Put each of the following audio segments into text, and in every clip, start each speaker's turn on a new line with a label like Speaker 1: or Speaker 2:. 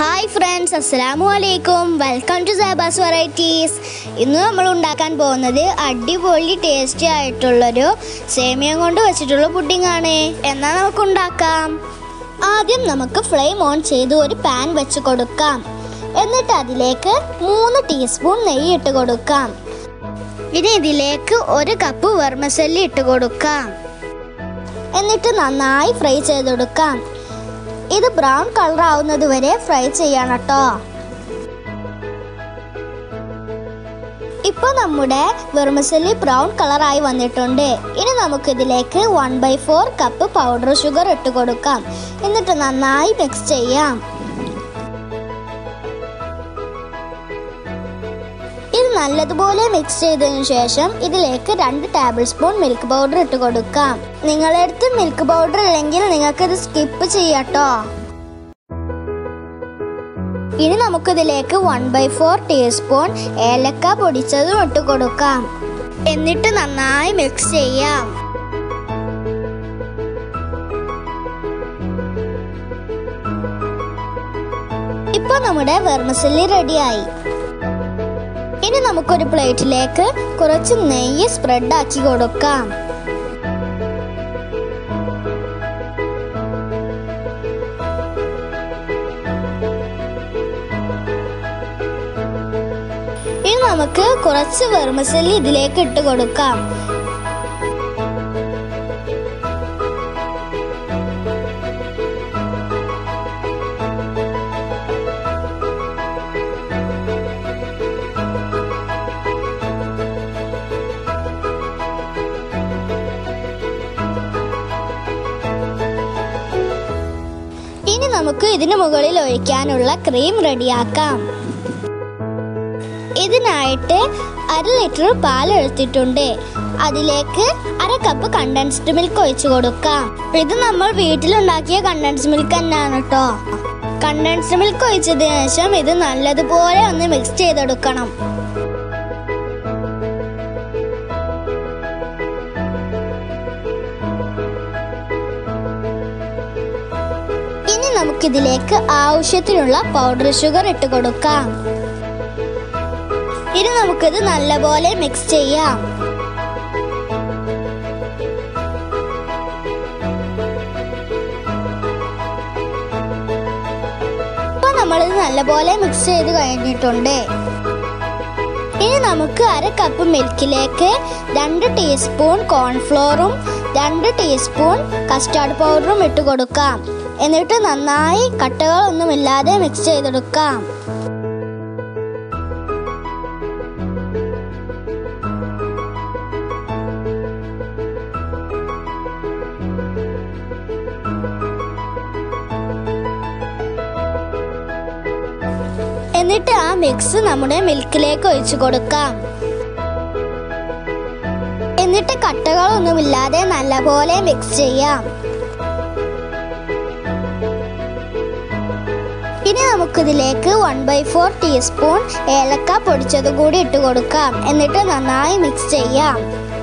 Speaker 1: hi friends അസ്സലാമു അലൈക്കും welcome to സാബാസ് varieties ഇന്ന് നമ്മൾ ഉണ്ടാക്കാൻ പോകുന്നത് അടിപൊളി ടേസ്റ്റി ആയിട്ടുള്ളൊരു സേമിയം കൊണ്ട് വെച്ചിട്ടുള്ള പുഡിംഗ് ആണ് എന്നാൽ നമുക്ക് ഉണ്ടാക്കാം ആദ്യം നമുക്ക് ഫ്ലെയിം ഓൺ ചെയ്ത് ഒരു പാൻ വെച്ച് കൊടുക്കാം എന്നിട്ട് അതിലേക്ക് മൂന്ന് ടീസ്പൂൺ നെയ്യ് ഇട്ട് കൊടുക്കാം ഇനി ഇതിലേക്ക് ഒരു കപ്പ് വെർമസല്ലി ഇട്ട് കൊടുക്കാം എന്നിട്ട് നന്നായി ഫ്രൈ ചെയ്തെടുക്കാം ഇത് ബ്രൗൺ കളർ ആവുന്നത് വരെ ഫ്രൈ ചെയ്യണം കേട്ടോ ഇപ്പൊ നമ്മുടെ വെർമസലി ബ്രൗൺ കളറായി വന്നിട്ടുണ്ട് ഇനി നമുക്ക് ഇതിലേക്ക് one by four cup powder sugar ഇട്ട് കൊടുക്കാം എന്നിട്ട് നന്നായി മിക്സ് ചെയ്യാം ഇത് നല്ലതുപോലെ മിക്സ് ചെയ്തതിനു ശേഷം ഇതിലേക്ക് രണ്ട് ടേബിൾ സ്പൂൺ മിൽക്ക് പൗഡർ ഇട്ട് കൊടുക്കാം നിങ്ങളുടെ അടുത്ത് മിൽക്ക് പൗഡർ ഇല്ലെങ്കിൽ നിങ്ങൾക്ക് ഇത് സ്കിപ്പ് ചെയ്യാട്ടോ ഇനി നമുക്കിതിലേക്ക് വൺ ബൈ ഫോർ ടീസ്പൂൺ ഏലക്ക പൊടിച്ചതും ഇട്ട് കൊടുക്കാം എന്നിട്ട് നന്നായി മിക്സ് ചെയ്യാം ഇപ്പൊ നമ്മുടെ വെർമസല്ലി റെഡിയായി ഇനി നമുക്കൊരു പ്ലേറ്റിലേക്ക് കുറച്ച് നെയ്യ് സ്പ്രെഡ് ആക്കി കൊടുക്കാം ഇനി നമുക്ക് കുറച്ച് വെർമസല്ലി ഇതിലേക്ക് ഇട്ട് കൊടുക്കാം ഇനി നമുക്ക് ഇതിനു മുകളിൽ ഒഴിക്കാനുള്ള ക്രീം റെഡിയാക്കാം ഇതിനായിട്ട് അര ലിറ്റർ പാൽ എടുത്തിട്ടുണ്ട് അതിലേക്ക് അര കപ്പ് കണ്ടൻസ്ഡ് മിൽക്ക് ഒഴിച്ചു കൊടുക്കാം ഇത് നമ്മൾ വീട്ടിലുണ്ടാക്കിയ കണ്ടൻസ്ഡ് മിൽക്ക് തന്നെയാണ് കേട്ടോ കണ്ടൻസ്ഡ് മിൽക്ക് ഒഴിച്ചതിന് ശേഷം ഇത് നല്ലതുപോലെ ഒന്ന് മിക്സ് ചെയ്തെടുക്കണം ഇനി നമുക്കിതിലേക്ക് ആവശ്യത്തിനുള്ള പൗഡർ ഷുഗർ ഇട്ട് കൊടുക്കാം ഇനി നമുക്കിത് നല്ലപോലെ മിക്സ് ചെയ്യാം ഇപ്പൊ നമ്മളിത് നല്ലപോലെ മിക്സ് ചെയ്ത് കഴിഞ്ഞിട്ടുണ്ട് ഇനി നമുക്ക് അര കപ്പ് മിൽക്കിലേക്ക് രണ്ട് ടീസ്പൂൺ കോൺഫ്ലോറും രണ്ട് ടീസ്പൂൺ കസ്റ്റാർഡ് പൗഡറും ഇട്ട് കൊടുക്കാം എന്നിട്ട് നന്നായി കട്ടകളൊന്നുമില്ലാതെ മിക്സ് ചെയ്തെടുക്കാം എന്നിട്ട് ആ മിക്സ് നമ്മുടെ മിൽക്കിലേക്ക് ഒഴിച്ചു കൊടുക്കാം എന്നിട്ട് കട്ടകളൊന്നുമില്ലാതെ നല്ലപോലെ മിക്സ് ചെയ്യാം ഇനി നമുക്കിതിലേക്ക് വൺ ബൈ ഫോർ ടീസ്പൂൺ ഏലക്ക പൊടിച്ചത് കൂടി ഇട്ട് കൊടുക്കാം എന്നിട്ട് നന്നായി മിക്സ് ചെയ്യാം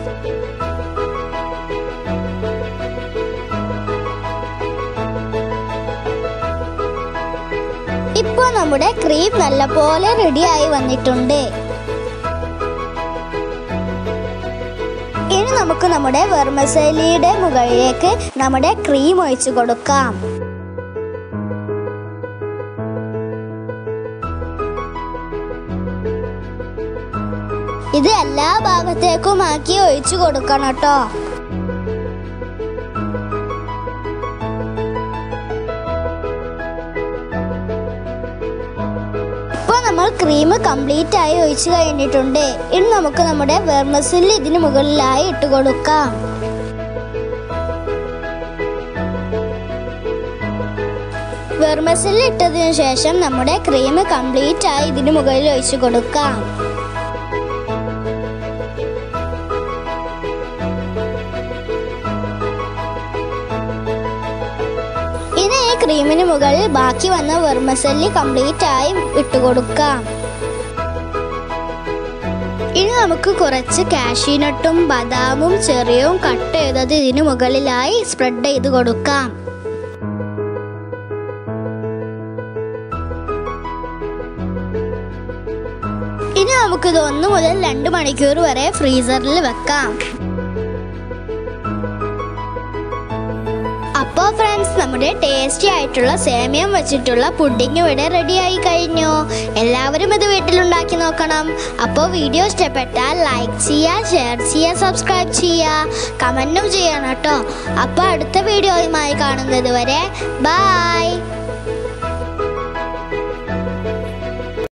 Speaker 1: ഇപ്പോൾ നമ്മുടെ ക്രീം നല്ലപോലെ റെഡിയായി വന്നിട്ടുണ്ട് ഇനി നമുക്ക് നമ്മുടെ വെർമസലിയുടെ മുകളിലേക്ക് നമ്മുടെ ക്രീം ഒഴിച്ചു കൊടുക്കാം ഇത് എല്ലാ ഭാഗത്തേക്കും ആക്കി ഒഴിച്ചു കൊടുക്കണം കേട്ടോ ഇപ്പോൾ നമ്മൾ ക്രീം കംപ്ലീറ്റ് ആയി ഒഴിച്ചു കഴിഞ്ഞിട്ടുണ്ട് ഇനി നമുക്ക് നമ്മുടെ വെർമസിൽ ഇതിന് മുകളിലായി ഇട്ട് കൊടുക്കാം വെർമസിൽ ഇട്ടതിനു ശേഷം നമ്മുടെ ക്രീം കംപ്ലീറ്റ് ആയി ഇതിന് മുകളിൽ ഒഴിച്ചു കൊടുക്കാം ഇനി ഈ ക്രീമിന് മുകളിൽ ബാക്കി വന്ന വെർമസല്ലി കംപ്ലീറ്റ് ആയി ഇട്ടുകൊടുക്കാം ഇനി നമുക്ക് കുറച്ച് കാഷ്യൂനട്ടും ബദാമും ചെറിയവും കട്ട് ചെയ്തത് ഇതിന് മുകളിലായി സ്പ്രെഡ് ചെയ്ത് കൊടുക്കാം നമുക്കിത് ഒന്ന് മുതൽ രണ്ട് മണിക്കൂർ വരെ ഫ്രീസറിൽ വെക്കാം അപ്പോൾ ഫ്രണ്ട്സ് നമ്മുടെ ടേസ്റ്റി ആയിട്ടുള്ള സേമിയം വെച്ചിട്ടുള്ള പുഡിംഗ് ഇവിടെ റെഡി ആയി കഴിഞ്ഞു എല്ലാവരും ഇത് വീട്ടിലുണ്ടാക്കി നോക്കണം അപ്പോൾ വീഡിയോ ഇഷ്ടപ്പെട്ടാൽ ലൈക്ക് ചെയ്യുക ഷെയർ ചെയ്യുക സബ്സ്ക്രൈബ് ചെയ്യുക കമൻറ്റും ചെയ്യണം കേട്ടോ അപ്പോൾ അടുത്ത വീഡിയോയുമായി കാണുന്നത് വരെ ബായ്